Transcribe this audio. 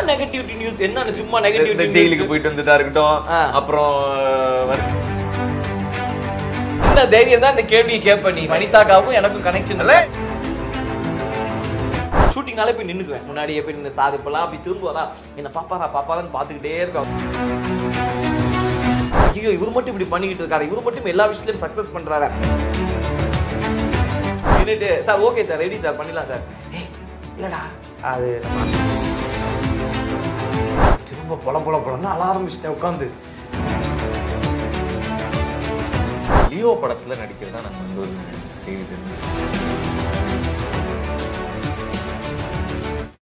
Negativity news என்ன சும்மா இந்த நெகட்டிவிட்டி ஜெயிலுக்கு போயிட்டு வந்ததா இருக்கட்டும் ஆ. அப்புறம் வந்து- என்ன தைரியம் தான் இந்த கேள்வியை கேட்ப நீ வனிதாக்காவுக்கும் எனக்கும் கனெக்ஷன் இல்ல ஷூட்டிங்னாலே போய் நின்னுக்குவேன் முன்னாடியே போய் நின்று சாது இப்பெல்லாம் அப்படி திரும்புவாரா என்ன பாப்பாரா பாப்பாரான்னு பார்த்துக்கிட்டே இருக்கோம் ஐயோ இவர் மட்டும் இப்படி பண்ணிக்கிட்டு இருக்காரு இவர் மட்டும் எல்லா விஷயத்திலும் சக்சஸ் பண்றாரு நின்னுட்டு sir okay sir ready sir பண்ணிடலாம் சார் ஏய் இல்லடா அது நம்ம திரும்ப பொல பொல பொலன்னு அழ ஆரம்பிச்சிட்டேன் உட்காந்து லியோ படத்துல நடிக்கிறதா நாங்க வந்து ஒரு செய்தி தெரிஞ்சு